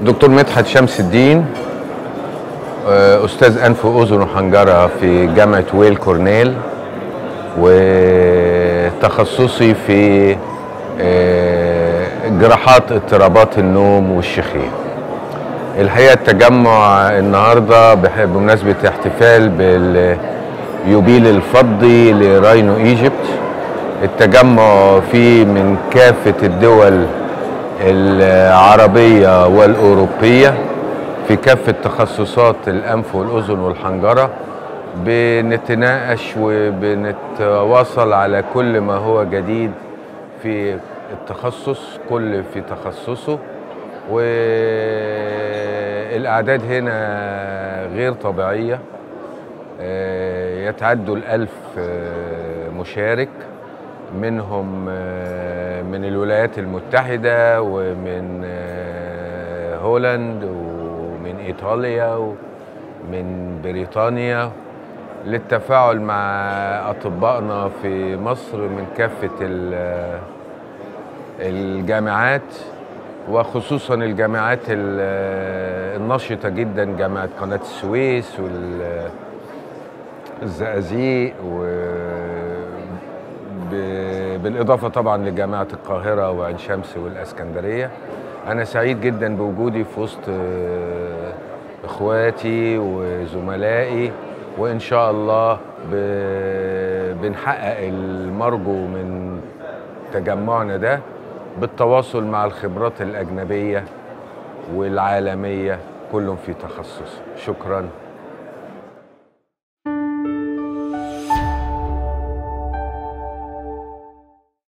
دكتور مدحت شمس الدين آه، استاذ انف واذن وحنجره في جامعه ويل كورنيل وتخصصي في آه، جراحات اضطرابات النوم والشخير الحقيقه التجمع النهارده بح- بمناسبه احتفال باليوبيل الفضي لراينو ايجيبت التجمع فيه من كافه الدول العربيه والاوروبيه في كافه تخصصات الانف والاذن والحنجره بنتناقش وبنتواصل على كل ما هو جديد في التخصص كل في تخصصه والاعداد هنا غير طبيعيه آه، يتعدوا الألف آه، مشارك منهم آه، من الولايات المتحدة ومن آه، هولند ومن إيطاليا ومن بريطانيا للتفاعل مع أطبائنا في مصر من كافة ال- الجامعات وخصوصا الجامعات ال- النشطة جدا جامعة قناة السويس وال الزقازيق و ب- بالإضافة طبعا لجامعة القاهرة وعين شمس والإسكندرية أنا سعيد جدا بوجودي في وسط آه، إخواتي وزملائي وإن شاء الله ب- بنحقق المرجو من تجمعنا ده بالتواصل مع الخبرات الأجنبية والعالمية كلهم في تخصص شكراً